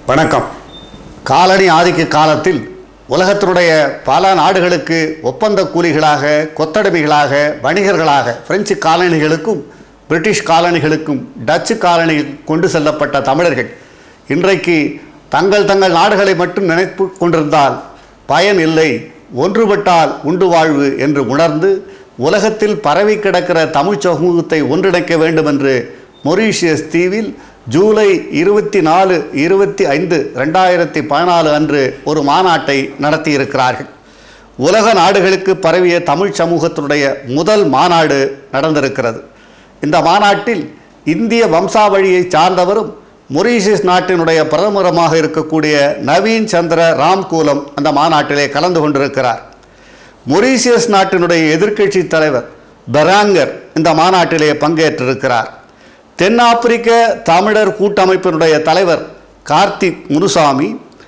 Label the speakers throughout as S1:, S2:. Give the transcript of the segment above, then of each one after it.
S1: வணக்கம் காலனி ஆதிக்க காலத்தில் உலகத்தினுடைய பல நாடுகளுக்கு ஒப்பந்த கூலிகளாக கொத்தடிமைகளாக வணிகர்களாக பிரெஞ்சு காலனிகளுக்கும் பிரிட்டிஷ் காலனிகளுக்கும் டச்சு காலனியில் கொண்டு செல்லப்பட்ட தமிழர்கள் இன்றைக்கு தங்கள் தங்கள் நாடுகளை மட்டும் நினைப்பு கொண்டிருந்தால் பயன் இல்லை ஒன்றுபட்டால் உண்டு வாழ்வு என்று உணர்ந்து உலகத்தில் பரவி கிடக்கிற தமிழ் சமூகத்தை ஒன்றிணைக்க வேண்டும் என்று மொரீஷியஸ் தீவில் ஜூலை இருபத்தி நாலு இருபத்தி ஐந்து ரெண்டாயிரத்தி பதினாலு அன்று ஒரு மாநாட்டை நடத்தியிருக்கிறார்கள் உலக நாடுகளுக்கு பரவிய தமிழ் சமூகத்தினுடைய முதல் மாநாடு நடந்திருக்கிறது இந்த மாநாட்டில் இந்திய வம்சாவழியை சார்ந்தவரும் மொரீஷியஸ் நாட்டினுடைய பிரதமருமாக இருக்கக்கூடிய நவீன் சந்திர ராம்கூலம் அந்த மாநாட்டிலே கலந்து கொண்டிருக்கிறார் மொரீஷியஸ் நாட்டினுடைய எதிர்க்கட்சி தலைவர் பெராங்கர் இந்த மாநாட்டிலே பங்கேற்றிருக்கிறார் தென்னாப்பிரிக்க தமிழர் கூட்டமைப்பினுடைய தலைவர் கார்த்திக் முனுசாமி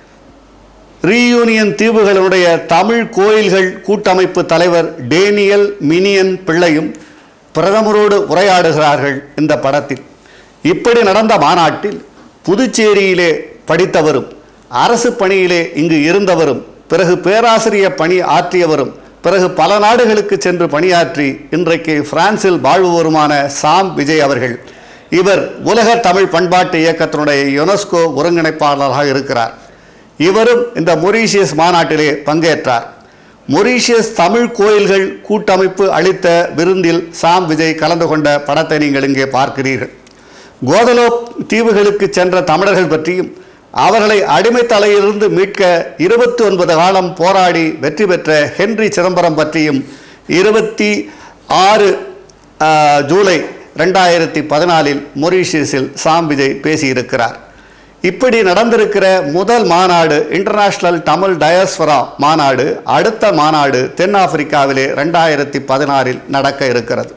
S1: ரீயூனியன் தீவுகளினுடைய தமிழ் கோயில்கள் கூட்டமைப்பு தலைவர் டேனியல் மினியன் பிள்ளையும் பிரதமரோடு உரையாடுகிறார்கள் இந்த படத்தில் இப்படி நடந்த மாநாட்டில் புதுச்சேரியிலே படித்தவரும் அரசு பணியிலே இங்கு இருந்தவரும் பிறகு பேராசிரியர் பணி ஆற்றியவரும் பிறகு பல நாடுகளுக்கு சென்று பணியாற்றி இன்றைக்கு பிரான்சில் வாழ்பவருமான சாம் விஜய் அவர்கள் இவர் உலக தமிழ் பண்பாட்டு இயக்கத்தினுடைய யுனெஸ்கோ ஒருங்கிணைப்பாளராக இருக்கிறார் இவரும் இந்த மொரீஷியஸ் மாநாட்டிலே பங்கேற்றார் மொரீஷியஸ் தமிழ் கோயில்கள் கூட்டமைப்பு அளித்த விருந்தில் சாம் விஜய் கலந்து கொண்ட படத்தை நீங்கள் இங்கே பார்க்கிறீர்கள் கோதலோப் தீவுகளுக்கு சென்ற தமிழர்கள் பற்றியும் அவர்களை அடிமை தலையிலிருந்து மீட்க இருபத்தி ஒன்பது காலம் போராடி வெற்றி பெற்ற ஹென்றி சிதம்பரம் பற்றியும் இருபத்தி ஆறு ஜூலை ரெண்டாயிரத்தி பதினாலில் மொரீஷியஸில் சாம் விஜய் பேசியிருக்கிறார் இப்படி நடந்திருக்கிற முதல் மாநாடு இன்டர்நேஷ்னல் தமிழ் டயஸ்வரா மாநாடு அடுத்த மாநாடு தென்னாப்பிரிக்காவிலே ரெண்டாயிரத்தி பதினாறில் நடக்க இருக்கிறது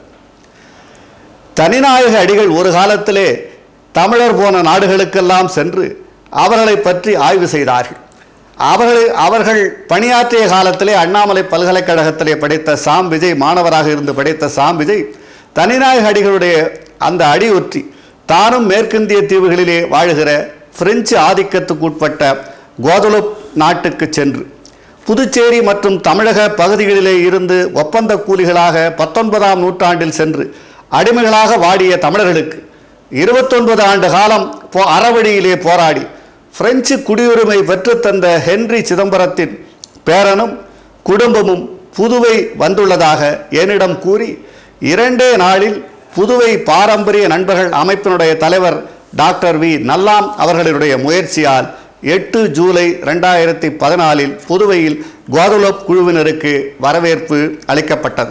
S1: தனிநாயக அடிகள் ஒரு காலத்திலே தமிழர் போன நாடுகளுக்கெல்லாம் சென்று அவர்களை பற்றி ஆய்வு செய்தார்கள் அவர்களை அவர்கள் பணியாற்றிய காலத்திலே அண்ணாமலை பல்கலைக்கழகத்திலே படித்த சாம் விஜய் மாணவராக இருந்து படித்த சாம் விஜய் தனிநாயக அடிகளுடைய அந்த அடியொற்றி தானும் மேற்கிந்திய தீவுகளிலே வாழுகிற பிரெஞ்சு ஆதிக்கத்துக்குட்பட்ட கோதலுப் நாட்டுக்கு சென்று புதுச்சேரி மற்றும் தமிழக பகுதிகளிலே இருந்து ஒப்பந்த கூலிகளாக பத்தொன்பதாம் நூற்றாண்டில் சென்று அடிமைகளாக வாடிய தமிழர்களுக்கு இருபத்தொன்பது ஆண்டு காலம் போ அறவழியிலே போராடி பிரெஞ்சு குடியுரிமை பெற்றுத்தந்த ஹென்றி சிதம்பரத்தின் பேரனும் குடும்பமும் புதுவை வந்துள்ளதாக என்னிடம் கூறி இரண்டே நாளில் புதுவை பாரம்பரிய நண்பர்கள் அமைப்பினுடைய தலைவர் டாக்டர் வி நல்லாம் அவர்களுடைய முயற்சியால் எட்டு ஜூலை ரெண்டாயிரத்தி பதினாலில் புதுவையில் கோதலோப் குழுவினருக்கு வரவேற்பு அளிக்கப்பட்டது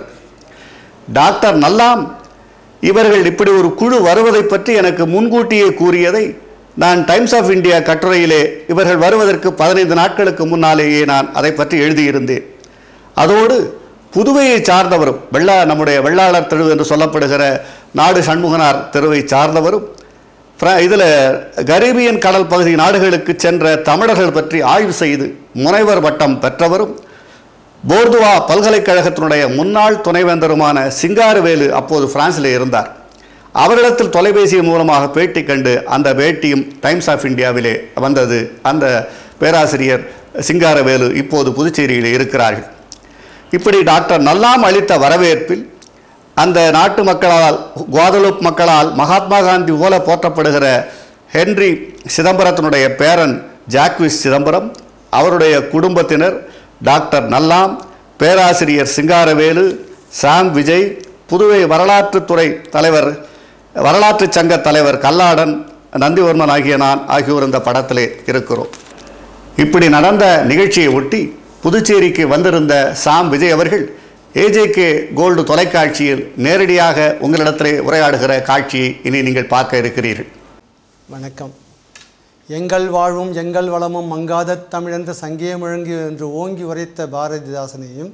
S1: டாக்டர் நல்லாம் இவர்கள் இப்படி ஒரு குழு வருவதை பற்றி எனக்கு முன்கூட்டியே கூறியதை நான் டைம்ஸ் ஆஃப் இந்தியா கட்டுரையிலே இவர்கள் வருவதற்கு பதினைந்து நாட்களுக்கு முன்னாலேயே நான் அதை பற்றி எழுதியிருந்தேன் அதோடு புதுவையை சார்ந்தவரும் வெள்ளா நம்முடைய வெள்ளாளர் தெரு என்று சொல்லப்படுகிற நாடு சண்முகனார் தெருவை சார்ந்தவரும் இதில் கரீபியன் கடல் பகுதி நாடுகளுக்கு சென்ற தமிழர்கள் பற்றி ஆய்வு செய்து முனைவர் பட்டம் பெற்றவரும் போர்துவா பல்கலைக்கழகத்தினுடைய முன்னாள் துணைவேந்தருமான சிங்காரவேலு அப்போது பிரான்சில் இருந்தார் அவரிடத்தில் தொலைபேசி மூலமாக பேட்டி கண்டு அந்த பேட்டியும் டைம்ஸ் ஆஃப் இந்தியாவிலே வந்தது அந்த பேராசிரியர் சிங்காரவேலு இப்போது புதுச்சேரியில் இருக்கிறார்கள் இப்படி டாக்டர் நல்லாம் அளித்த வரவேற்பில் அந்த நாட்டு மக்களால் குவாதலுப் மக்களால் மகாத்மா காந்தி போல போற்றப்படுகிற ஹென்றி சிதம்பரத்தினுடைய பேரன் ஜாக்விஸ் சிதம்பரம் அவருடைய குடும்பத்தினர் டாக்டர் நல்லாம் பேராசிரியர் சிங்காரவேலு சாம் விஜய் புதுவை வரலாற்றுத்துறை தலைவர் வரலாற்று சங்க தலைவர் கல்லாடன் நந்திவர்மன் ஆகிய நான் ஆகியோர் இந்த படத்திலே இருக்கிறோம் இப்படி நடந்த நிகழ்ச்சியை ஒட்டி புதுச்சேரிக்கு வந்திருந்த சாம் விஜய் அவர்கள் ஏஜேகே கோல்டு தொலைக்காட்சியில் நேரடியாக உங்களிடத்திலே உரையாடுகிற காட்சியை இனி நீங்கள் பார்க்க இருக்கிறீர்கள்
S2: வணக்கம் எங்கள் வாழ்வும் எங்கள் வளமும் மங்காத தமிழென்ற சங்கே முழங்கி என்று ஓங்கி உரைத்த பாரதிதாசனையும்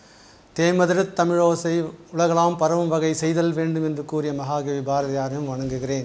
S2: தேமதிர தமிழோசை உலகலாம் பரவும் வகை செய்தல் வேண்டும் என்று கூறிய மகாகவி பாரதியாரையும் வணங்குகிறேன்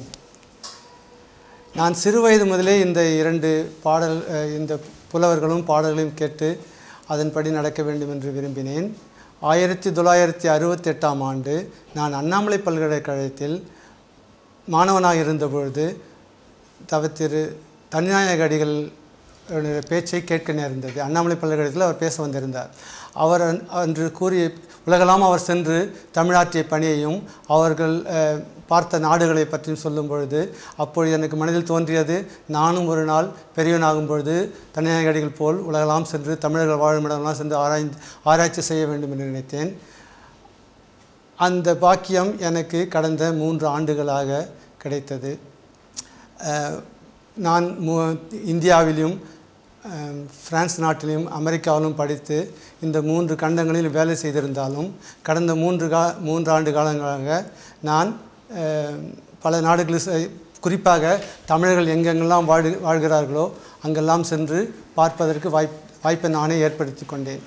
S2: நான் சிறுவயது முதலே இந்த இரண்டு பாடல் அஹ், இந்த புலவர்களும் பாடல்களையும் கேட்டு அதன்படி நடக்க வேண்டும் என்று விரும்பினேன் ஆயிரத்தி தொள்ளாயிரத்தி அறுபத்தி எட்டாம் ஆண்டு நான் அண்ணாமலை பல்கலைக்கழகத்தில் மாணவனாக இருந்தபொழுது தவத்திரு தனிநாயக அடிகள் பேச்சை கேட்க நேர்ந்தது அண்ணாமலை பல்கலைக்கழகத்தில் அவர் பேச வந்திருந்தார் அவர் அன்- அன்று கூறிய உலகெல்லாம் அவர் சென்று தமிழாற்றிய பணியையும் அவர்கள் அஹ், பார்த்த நாடுகளை பற்றியும் சொல்லும் பொழுது அப்பொழுது எனக்கு மனதில் தோன்றியது நானும் ஒரு நாள் பெரியவனாகும் பொழுது தனிநாயக அடிகள் போல் உலகெல்லாம் சென்று தமிழர்கள் வாழும் இடமெல்லாம் சென்று ஆராய்ந்து ஆராய்ச்சி செய்ய வேண்டும் என்று நினைத்தேன் அந்த பாக்கியம் எனக்கு கடந்த மூன்று ஆண்டுகளாக கிடைத்தது அஹ், நான் மு இந்தியாவிலும் அஹ், பிரான்ஸ் நாட்டிலும் அமெரிக்காவிலும் படித்து இந்த மூன்று கண்டங்களில் வேலை செய்திருந்தாலும் கடந்த மூன்று கா மூன்று ஆண்டு காலங்களாக நான் அஹ், பல நாடுகளில் செ- குறிப்பாக தமிழர்கள் எங்கெங்கெல்லாம் வாழ் வாழ்கிறார்களோ அங்கெல்லாம் சென்று பார்ப்பதற்கு வாய்ப் வாய்ப்பை நானே ஏற்படுத்தி கொண்டேன்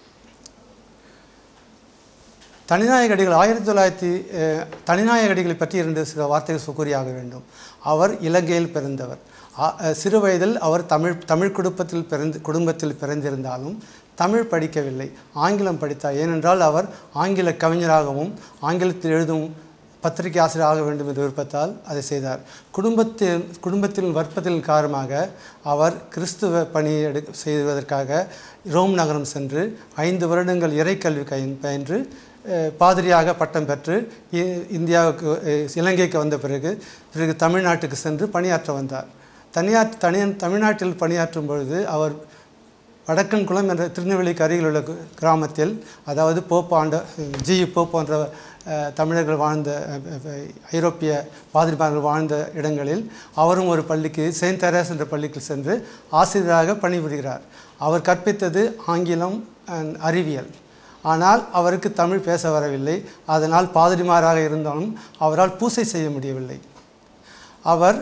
S2: தனிநாயகடிகள் ஆயிரத்தி தொள்ளாயிரத்தி அஹ், தனிநாயகடிகளை பற்றி இரண்டு சில வார்த்தைகள் சொ- கூறியாக வேண்டும் அவர் இலங்கையில் பிறந்தவர் ஆ- அஹ், சிறு வயதில் அவர் தமிழ் தமிழ் குடும்பத்தில் பிறந்து குடும்பத்தில் பிறந்திருந்தாலும் தமிழ் படிக்கவில்லை ஆங்கிலம் படித்தார் ஏனென்றால் அவர் ஆங்கில கவிஞராகவும் ஆங்கிலத்தில் எழுதும் பத்திரிகை ஆசிரியர் ஆக வேண்டும் என்ற விருப்பத்தால் அதை செய்தார் குடும்பத்தில் குடும்பத்தின் வற்பத்தின் காரணமாக அவர் கிறிஸ்துவ பணி எடு செய்வதற்காக ரோம் நகரம் சென்று ஐந்து வருடங்கள் இறைக்கல்வி கயின் பயின்று அஹ், பாதிரியாக பட்டம் பெற்று இ- இந்தியாவுக்கு அஹ், இலங்கைக்கு வந்த பிறகு பிறகு தமிழ்நாட்டுக்கு சென்று பணியாற்ற வந்தார் தனியார் தனி தமிழ்நாட்டில் பணியாற்றும் பொழுது அவர் வடக்கன்குளம் என்ற திருநெல்வேலிக்கு அருகில் உள்ள கு- கிராமத்தில் அதாவது போப்பாண்ட ஜி போ போன்ற அஹ், தமிழர்கள் வாழ்ந்த அஹ், அஹ், ஐரோப்பிய பாதிரிமார்கள் வாழ்ந்த இடங்களில் அவரும் ஒரு பள்ளிக்கு செயின்ட் தெரேஸ் என்ற பள்ளிக்கு சென்று ஆசிரியராக பணிபுரிகிறார் அவர் கற்பித்தது ஆங்கிலம் and அறிவியல் ஆனால் அவருக்கு தமிழ் பேச வரவில்லை அதனால் பாதிரிமாராக இருந்தாலும் அவரால் பூசை செய்ய முடியவில்லை அவர்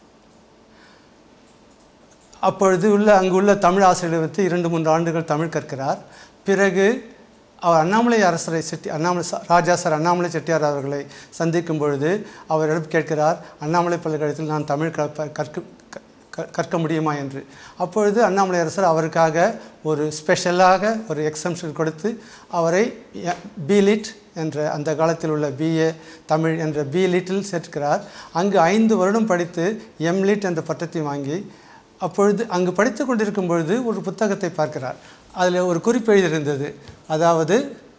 S2: அப்பொழுது உள்ள அங்குள்ள தமிழ் ஆசிரியரை வைத்து இரண்டு மூன்று ஆண்டுகள் தமிழ் கற்கிறார் பிறகு அவர் அண்ணாமலை அரசரை செட்டி அண்ணாமலை ச- ராஜா சார் அண்ணாமலை செட்டியார் அவர்களை சந்திக்கும் பொழுது அவரிடம் கேட்கிறார் அண்ணாமலை பல்கலைக்கழகத்தில் நான் தமிழ் கற்ப கற்க க- க- கற்க முடியுமா என்று அப்பொழுது அண்ணாமலை அரசர் அவருக்காக ஒரு ஸ்பெஷலாக ஒரு எக்ஸம்ஷன் கொடுத்து அவரை பிலிட் என்ற அந்த காலத்தில் உள்ள பிஏ தமிழ் என்ற பி லிட்டில் சேர்க்கிறார் அங்கு ஐந்து வருடம் படித்து எம்லிட் என்ற பட்டத்தை வாங்கி அப்பொழுது அங்கு படித்து கொண்டிருக்கும் பொழுது ஒரு புத்தகத்தை பார்க்கிறார் அதில் ஒரு குறிப்பு எழுதியிருந்தது அதாவது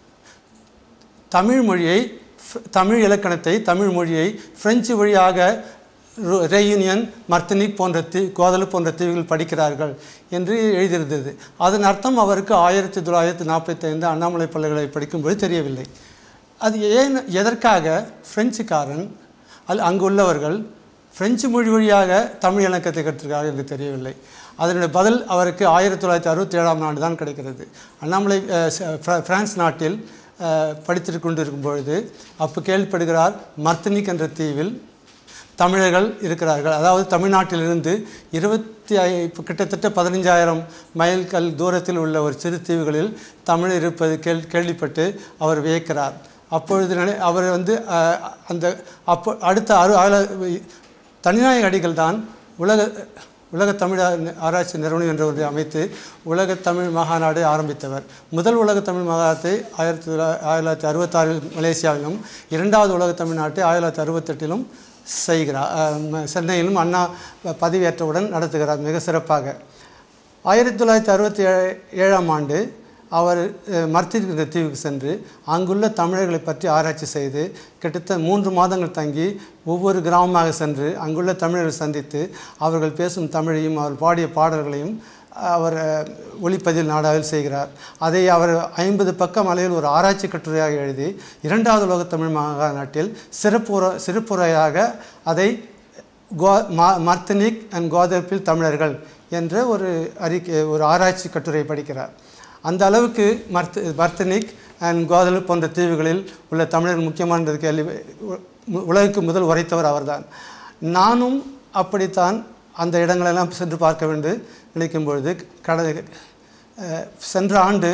S2: தமிழ் மொழியை ஃப்- தமிழ் இலக்கணத்தை தமிழ் மொழியை பிரெஞ்சு வழியாக ரு- ரெயூனியன் மர்த்தனிக் போன்ற தீ கோதலு போன்ற தீவுகள் படிக்கிறார்கள் என்று எழுதியிருந்தது அதன் அர்த்தம் அவருக்கு ஆயிரத்தி தொள்ளாயிரத்தி நாற்பத்தி ஐந்து அண்ணாமலை பல்கலை படிக்கும்போது தெரியவில்லை அது ஏன் எதற்காக பிரெஞ்சுக்காரன் அல் அங்கு உள்ளவர்கள் பிரெஞ்சு மொழி வழியாக தமிழ் இலக்கத்தை கற்றுக்கிறார்கள் என்று தெரியவில்லை அதனுடைய பதில் அவருக்கு ஆயிரத்தி தொள்ளாயிரத்தி அறுபத்தி ஏழாம் ஆண்டு தான் கிடைக்கிறது அண்ணாமலை அஹ், ச- பிர- பிரான்ஸ் நாட்டில் படித்து கொண்டிருக்கும் பொழுது அப்போ கேள்விப்படுகிறார் மர்த்தனிக் என்ற தீவில் தமிழர்கள் இருக்கிறார்கள் அதாவது தமிழ்நாட்டிலிருந்து இருபத்தி ஐ இப்போ கிட்டத்தட்ட பதினஞ்சாயிரம் மைல்கள் தூரத்தில் உள்ள ஒரு சிறு தீவுகளில் தமிழ் இருப்பது கேள் கேள்விப்பட்டு அவர் வியக்கிறார் அப்பொழுது நினை அவர் வந்து அஹ், அந்த அப்போ அடுத்த அறு ஆள- தனிநாயக அடிகள் தான் உலக உலக தமிழ் ஆ- ஆராய்ச்சி நிறுவனம் என்ற ஒன்றை அமைத்து உலக தமிழ் மகாநாடு ஆரம்பித்தவர் முதல் உலக தமிழ் மகாநாட்டை ஆயிரத்தி தொள்ளா- ஆயிரத்தி தொள்ளாயிரத்தி அறுபத்தாறில் மலேசியாவிலும் இரண்டாவது உலக தமிழ்நாட்டை ஆயிரத்தி தொள்ளாயிரத்தி அறுபத்தெட்டிலும் செய்கிறார் அஹ், ம- சென்னையிலும் அண்ணா பதவியேற்றவுடன் நடத்துகிறார் மிக சிறப்பாக ஆயிரத்தி தொள்ளாயிரத்தி அறுபத்தி ஏ- ஏழாம் ஆண்டு அவர் மர்த்திருக்கிற தீவுக்கு சென்று அங்குள்ள தமிழர்களை பற்றி ஆராய்ச்சி செய்து கிட்டத்தட்ட மூன்று மாதங்கள் தங்கி ஒவ்வொரு கிராமமாக சென்று அங்குள்ள தமிழர்களை சந்தித்து அவர்கள் பேசும் தமிழையும் அவர் பாடிய பாடல்களையும் அவர் அஹ், ஒளிப்பதிவு நாடாவில் செய்கிறார் அதை அவர் ஐம்பது பக்கம் அளவில் ஒரு ஆராய்ச்சி கட்டுரையாக எழுதி இரண்டாவது உலக தமிழ் மாநாட்டில் சிறப்புற சிறப்புரையாக அதை கோ மா மர்த்தனிக் அண்ட் கோதப்பில் தமிழர்கள் என்ற ஒரு அறிக்கை ஒரு ஆராய்ச்சி கட்டுரை படிக்கிறார் அந்த அளவுக்கு மர்த்த மர்த்தனிக் அண்ட் கோதலு போன்ற தீவுகளில் உள்ள தமிழர் முக்கியமானது கேள்வி உ- உலகுக்கு முதல் உரைத்தவர் அவர்தான் நானும் அப்படித்தான் அந்த இடங்களெல்லாம் சென்று பார்க்க வேண்டும் நினைக்கும் பொழுது கடை அஹ், சென்ற ஆண்டு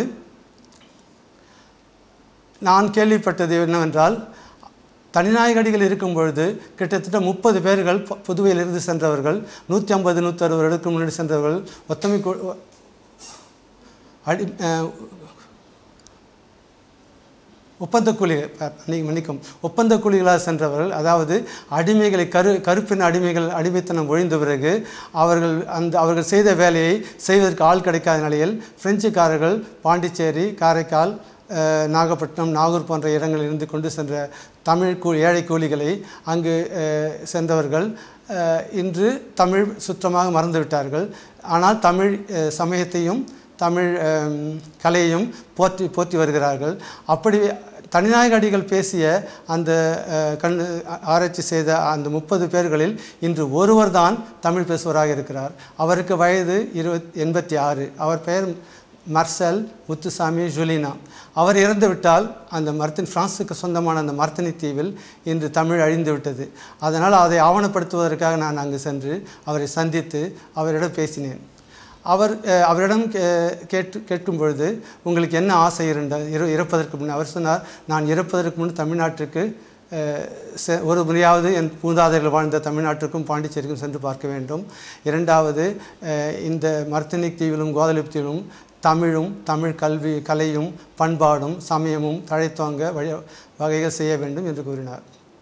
S2: நான் கேள்விப்பட்டது என்னவென்றால் தனிநாயகடிகள் இருக்கும் பொழுது கிட்டத்தட்ட முப்பது பேர்கள் பு- புதுவையிலிருந்து சென்றவர்கள் நூற்றி ஐம்பது நூற்றி அறுபது வருடத்துக்கு முன்னாடி சென்றவர்கள் ஒத்தமை கு- அடி அஹ், ஒப்பந்த கூலி மன்னி- மன்னிக்கும் ஒப்பந்த கூலிகளாக சென்றவர்கள் அதாவது அடிமைகளை கரு கருப்பின அடிமைகள் அடிமைத்தனம் ஒழிந்த பிறகு அவர்கள் அந்த அவர்கள் செய்த வேலையை செய்வதற்கு ஆள் கிடைக்காத நிலையில் பிரெஞ்சுக்காரர்கள் பாண்டிச்சேரி காரைக்கால் அஹ், நாகப்பட்டினம் நாகூர் போன்ற இடங்களில் இருந்து கொண்டு சென்ற தமிழ் கூ ஏழை கூலிகளை அங்கு அஹ், சென்றவர்கள் அஹ், இன்று தமிழ் சுத்தமாக மறந்துவிட்டார்கள் ஆனால் தமிழ் அஹ், சமயத்தையும் தமிழ் அஹ், கலையையும் போற்றி போற்றி வருகிறார்கள் அப்படி தனிநாயக அடிகள் பேசிய அந்த அஹ், கண் ஆராய்ச்சி செய்த அந்த முப்பது பேர்களில் இன்று ஒருவர் தான் தமிழ் பேசுவராக இருக்கிறார் அவருக்கு வயது இருபத் எண்பத்தி ஆறு அவர் பெயர் மர்சல் முத்துசாமி ஜுலினா அவர் இறந்துவிட்டால் அந்த மர்த்தின் பிரான்சுக்கு சொந்தமான அந்த மர்த்தினி தீவில் இன்று தமிழ் அழிந்து விட்டது அதனால் அதை ஆவணப்படுத்துவதற்காக நான் அங்கு சென்று அவரை சந்தித்து அவரிடம் பேசினேன் அவர் அஹ், அவரிடம் கே- கேட்டு கேட்கும் பொழுது உங்களுக்கு என்ன ஆசை இருந்த இரு இறப்பதற்கு முன் அவர் சொன்னார் நான் இறப்பதற்கு முன் தமிழ்நாட்டுக்கு அஹ், செ- ஒரு முறையாவது என் மூதாதையர்கள் வாழ்ந்த தமிழ்நாட்டுக்கும் பாண்டிச்சேரிக்கும் சென்று பார்க்க வேண்டும் இரண்டாவது அஹ், இந்த மர்த்தனிக் தீவிலும் கோதலிப் தீவிலும் தமிழும் தமிழ் கல்வி கலையும் பண்பாடும் சமயமும் தழைத்தோங்க வழி வகைகள் செய்ய வேண்டும் என்று கூறினார்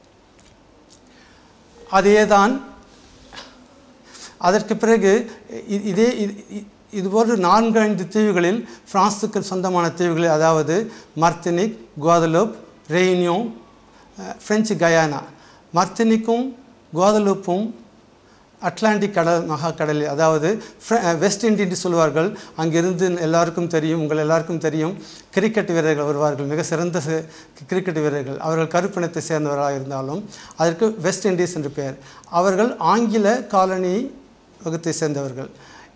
S2: அதேதான் அதற்கு பிறகு இ- இதே இது- இ- இதுபோன்று நான்கு ஐந்து தீவுகளில் பிரான்சுக்கு சொந்தமான தீவுகளில் அதாவது மர்த்தினிக் குவாதலூப் ரெய்னியோன் அஹ், பிரெஞ்சு கயானா மர்த்தினிக்கும் குவாதலூப்பும் அட்லாண்டிக் கடல் மகா கடலில் அதாவது ஃப்ர- அஹ், வெஸ்ட் இண்டீஸ் என்று சொல்வார்கள் அங்கிருந்து எல்லாருக்கும் தெரியும் உங்கள் எல்லாருக்கும் தெரியும் கிரிக்கெட் வீரர்கள் வருவார்கள் மிக சிறந்த சி- கிரிக்கெட் வீரர்கள் அவர்கள் கருப்பினத்தை சேர்ந்தவர்களாக இருந்தாலும் அதற்கு வெஸ்ட் இண்டீஸ் என்று பெயர் அவர்கள் ஆங்கில காலனி வகுத்தை சேர்ந்தவர்கள்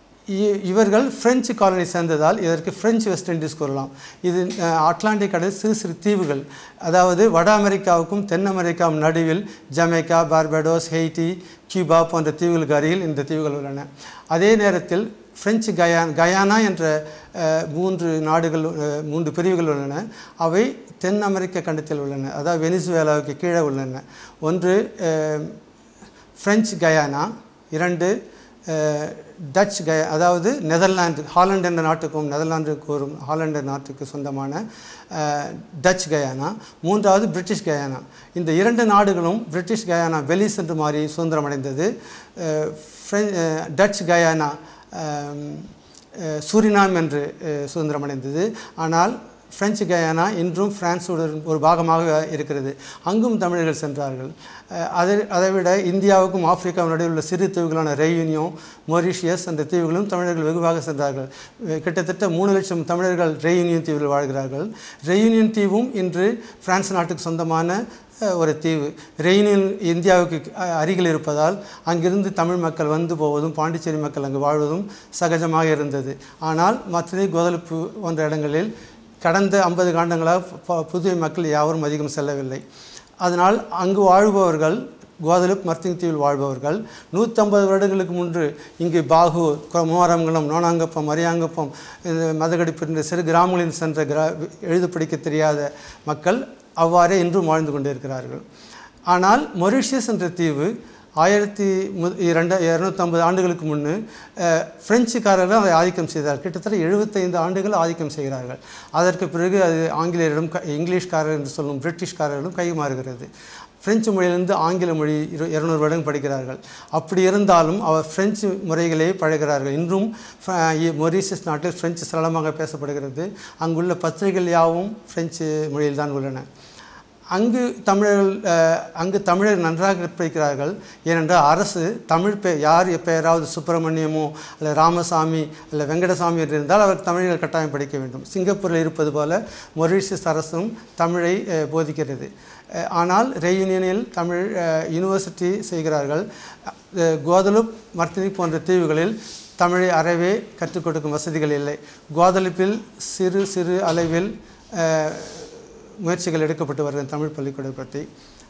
S2: இ- இவர்கள் பிரெஞ்சு காலனி சேர்ந்ததால் இதற்கு பிரெஞ்சு வெஸ்ட் இண்டீஸ் கூறலாம் இது அஹ், அட்லாண்டிக் கடல் சிறு சிறு தீவுகள் அதாவது வட அமெரிக்காவுக்கும் தென் அமெரிக்காவும் நடுவில் ஜமைக்கா பார்படோஸ் ஹெய்டி கியூபா போன்ற தீவுகளுக்கு அருகில் இந்த தீவுகள் உள்ளன அதே நேரத்தில் பிரெஞ்சு கயான் கயானா என்ற அஹ், மூன்று நாடுகள் அஹ், மூன்று பிரிவுகள் உள்ளன அவை தென் அமெரிக்க கண்டத்தில் உள்ளன அதாவது வெனிசுவேலாவுக்கு கீழே உள்ளன ஒன்று அஹ், பிரெஞ்சு கயானா இரண்டு அஹ், டச் கய அதாவது நெதர்லாந்து ஹாலண்ட் என்ற நாட்டுக்கும் நெதர்லாந்து கூறும் ஹாலண்ட் நாட்டுக்கு சொந்தமான அஹ், டச் கயானா மூன்றாவது பிரிட்டிஷ் கயானா இந்த இரண்டு நாடுகளும் பிரிட்டிஷ் கயானா பெலிஸ் என்று மாறி சுதந்திரம் அடைந்தது அஹ், பிரெ- அஹ், டச் கயானா அஹ், அஹ், சூரினாம் என்று அஹ், சுதந்திரம் அடைந்தது ஆனால் பிரெஞ்சு கயானா இன்றும் பிரான்ஸுடன் ஒரு பாகமாக இருக்கிறது அங்கும் தமிழர்கள் சென்றார்கள் அஹ் அதை அதைவிட இந்தியாவுக்கும் ஆப்பிரிக்காவும் நடுவில் உள்ள சிறு தீவுகளான ரெயூனியோ மொரிஷியஸ் என்ற தீவுகளும் தமிழர்கள் வெகுவாக சென்றார்கள் அஹ் கிட்டத்தட்ட மூணு லட்சம் தமிழர்கள் ரெயூனியன் தீவில் வாழ்கிறார்கள் ரெயூனியன் தீவும் இன்று பிரான்ஸ் நாட்டுக்கு சொந்தமான அஹ், ஒரு தீவு ரெயினில் இந்தியாவுக்கு அ- அருகில் இருப்பதால் அங்கிருந்து தமிழ் மக்கள் வந்து போவதும் பாண்டிச்சேரி மக்கள் அங்கு வாழ்வதும் சகஜமாக இருந்தது ஆனால் மற்ற கோதலுப்பு போன்ற இடங்களில் கடந்த ஐம்பது காண்டங்களாக ப- புதுவை மக்கள் யாவரும் அதிகம் செல்லவில்லை அதனால் அங்கு வாழ்பவர்கள் குவாதலுப் மர்த்திங் தீவில் வாழ்பவர்கள் நூற்றம்பது வருடங்களுக்கு முன்பு இங்கு பாகூர் கொ- மூவாரங்குளம் நோனாங்கப்பம் மரியாங்கப்பம் இந்த மதகடிப்பு என்ற சிறு கிராமங்களில் சென்ற கிரா எழுத படிக்க தெரியாத மக்கள் அவ்வாறே இன்றும் வாழ்ந்து கொண்டிருக்கிறார்கள் ஆனால் மொரிஷியஸ் என்ற தீவு ஆயிரத்தி மு இரண்டு இரநூத்தம்பது ஆண்டுகளுக்கு முன்னு அஹ், பிரெஞ்சுக்காரர்கள் அதை ஆதிக்கம் செய்தார் கிட்டத்தட்ட எழுபத்தைந்து ஆண்டுகள் ஆதிக்கம் செய்கிறார்கள் அதற்கு பிறகு அது ஆங்கிலேயரிடம் க- இங்கிலீஷ்காரர் என்று சொல்லும் பிரிட்டிஷ்காரர்களிடம் கைமாறுகிறது பிரெஞ்சு மொழியிலிருந்து ஆங்கில மொழி இரு இருநூறு வருடம் படிக்கிறார்கள் அப்படி இருந்தாலும் அவர் பிரெஞ்சு முறைகளே பழகிறார்கள் இன்றும் ஃப்ர- இ- மொரீஷியஸ் நாட்டில் பிரெஞ்சு சரளமாக பேசப்படுகிறது அங்குள்ள பத்திரிகைகள் யாவும் பிரெஞ்சு மொழியில் தான் உள்ளன அங்கு தமிழர்கள் அஹ், அங்கு தமிழர் நன்றாக கற்பிக்கிறார்கள் ஏனென்றால் அரசு தமிழ் பெ யார் பெயராவது சுப்பிரமணியமோ அல்ல ராமசாமி அல்ல வெங்கடசாமி என்று இருந்தால் அவர் தமிழர்கள் கட்டாயம் படிக்க வேண்டும் சிங்கப்பூரில் இருப்பது போல மொரீஷியஸ் அரசும் தமிழை அஹ், போதிக்கிறது அஹ், ஆனால் ரெயூனியனில் தமிழ் அஹ், யூனிவர்சிட்டி செய்கிறார்கள் அஹ், குவாதலுப் மர்த்தினி போன்ற தீவுகளில் தமிழை அறவே கற்றுக் கொடுக்கும் வசதிகள் இல்லை குவாதலிப்பில் சிறு சிறு அளவில் அஹ், முயற்சிகள் எடுக்கப்பட்டு வருகிற தமிழ் பள்ளிக்கூடம் பற்றி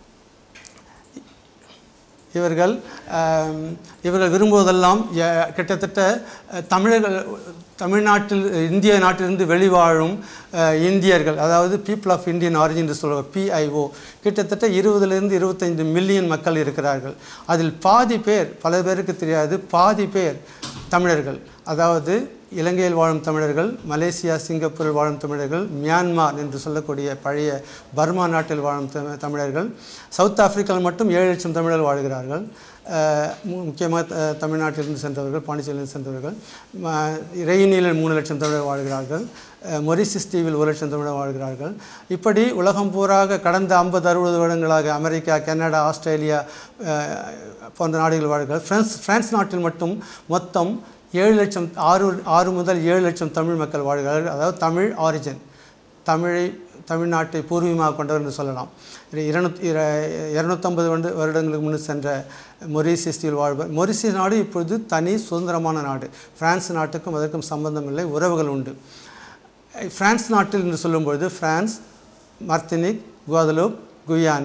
S2: இவர்கள் ஆம், இவர்கள் விரும்புவதெல்லாம் எ- கிட்டத்தட்ட அஹ், தமிழர்கள் தமிழ்நாட்டில் இந்திய நாட்டிலிருந்து வெளிவாழும் அஹ், இந்தியர்கள் அதாவது பீப்புள் ஆஃப் இந்தியன் ஆரிஜின் என்று சொல்லுவாங்க பிஐஓ கிட்டத்தட்ட இருபதுலேருந்து இருபத்தைந்து மில்லியன் மக்கள் இருக்கிறார்கள் அதில் பாதி பேர் பல பேருக்கு தெரியாது பாதி பேர் தமிழர்கள் அதாவது இலங்கையில் வாழும் தமிழர்கள் மலேசியா சிங்கப்பூரில் வாழும் தமிழர்கள் மியான்மார் என்று சொல்லக்கூடிய பழைய பர்மா நாட்டில் வாழும் தமி- தமிழர்கள் சவுத் ஆப்பிரிக்காவில் மட்டும் ஏழு லட்சம் தமிழர்கள் வாழ்கிறார்கள் அஹ் மு- முக்கியமாக த- தமிழ்நாட்டிலிருந்து சென்றவர்கள் பாண்டிச்சேரியிலிருந்து சென்றவர்கள் ம- ரெயினியில் மூணு லட்சம் தமிழர் வாழ்கிறார்கள் அஹ் மொரிசியஸ் தீவில் ஒரு லட்சம் தமிழர் வாழ்கிறார்கள் இப்படி உலகம் பூராக கடந்த ஐம்பது அறுபது வருடங்களாக அமெரிக்கா கனடா ஆஸ்திரேலியா அஹ், போன்ற நாடுகள் வாழ்கிறார்கள் பிரான்ஸ் பிரான்ஸ் நாட்டில் மட்டும் மொத்தம் ஏழு லட்சம் ஆறு ஆறு முதல் ஏழு லட்சம் தமிழ் மக்கள் வாழ்கிறார்கள் அதாவது தமிழ் ஆரிஜின் தமிழை தமிழ்நாட்டை பூர்வீகமாக கொண்டவர் என்று சொல்லலாம் இது இருநூத்தி இர இரநூத்தம்பது வருட வருடங்களுக்கு முன்னு சென்ற மொரீசியஸில் வாழ்வர் மொரிசியஸ் நாடு இப்பொழுது தனி சுதந்திரமான நாடு பிரான்ஸ் நாட்டுக்கும் அதற்கும் சம்பந்தம் இல்லை உறவுகள் உண்டு பிரான்ஸ் நாட்டில் என்று சொல்லும்பொழுது பிரான்ஸ் மார்த்தினிக் குவாதலூப் குயான்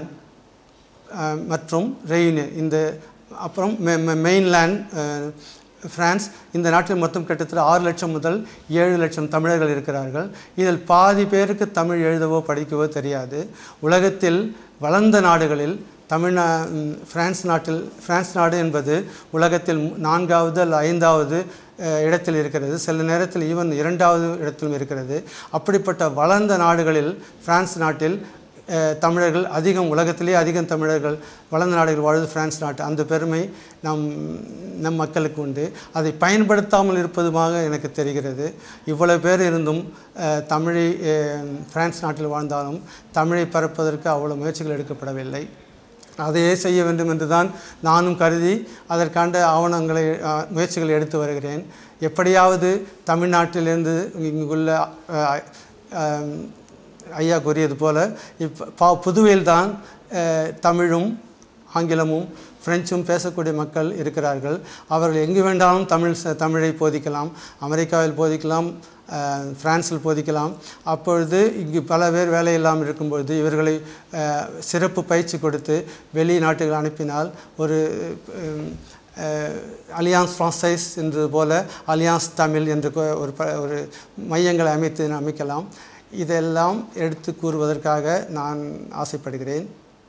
S2: அஹ், மற்றும் ரெயின் இந்த அப்புறம் மெ- மெ- மெயின்லேண்ட் அஹ், பிரான்ஸ் இந்த நாட்டில் மொத்தம் கிட்டத்தட்ட ஆறு லட்சம் முதல் ஏழு லட்சம் தமிழர்கள் இருக்கிறார்கள் இதில் பாதி பேருக்கு தமிழ் எழுதவோ படிக்கவோ தெரியாது உலகத்தில் வளர்ந்த நாடுகளில் தமிழ்நா ம், பிரான்ஸ் நாட்டில் பிரான்ஸ் நாடு என்பது உலகத்தில் மு- நான்காவது அல்ல ஐந்தாவது அஹ், இடத்தில் இருக்கிறது சில நேரத்தில் ஈவன் இரண்டாவது இடத்திலும் இருக்கிறது அப்படிப்பட்ட வளர்ந்த நாடுகளில் பிரான்ஸ் நாட்டில் அஹ், தமிழர்கள் அதிகம் உலகத்திலே அதிகம் தமிழர்கள் வளர்ந்த நாடுகள் வாழ்வது பிரான்ஸ் நாட்டு அந்த பெருமை நம் நம் மக்களுக்கு உண்டு அதை பயன்படுத்தாமல் இருப்பதுமாக எனக்கு தெரிகிறது இவ்வளவு பேர் இருந்தும் அஹ், தமிழை அஹ், பிரான்ஸ் நாட்டில் வாழ்ந்தாலும் தமிழை பரப்பதற்கு அவ்வளவு முயற்சிகள் எடுக்கப்படவில்லை அதையே செய்ய வேண்டும் என்று தான் நானும் கருதி அதற்காண்ட ஆவணங்களை அஹ், முயற்சிகளை எடுத்து வருகிறேன் எப்படியாவது தமிழ்நாட்டிலிருந்து இங்குள்ள அஹ், அஹ், ஐயா கூறியது போல இப்போ பா புதுவையில் தான் தமிழும் ஆங்கிலமும் பிரெஞ்சும் பேசக்கூடிய மக்கள் இருக்கிறார்கள் அவர்கள் எங்கு வேண்டாலும் தமிழ் ச- தமிழை போதிக்கலாம் அமெரிக்காவில் போதிக்கலாம் அஹ், பிரான்சில் போதிக்கலாம் அப்பொழுது இங்கு பல பேர் வேலை இல்லாமல் இருக்கும்பொழுது இவர்களை அஹ், சிறப்பு பயிற்சி கொடுத்து வெளிநாட்டுகள் அனுப்பினால் ஒரு அஹ், அஹ், அலியான்ஸ் ஃப்ரான்சைஸ் என்று போல அலியான்ஸ் தமிழ் என்று கொ- ஒரு ப ஒரு மையங்களை அமைத்து அமைக்கலாம் இதெல்லாம் எடுத்து கூறுவதற்காக நான் ஆசைப்படுகிறேன்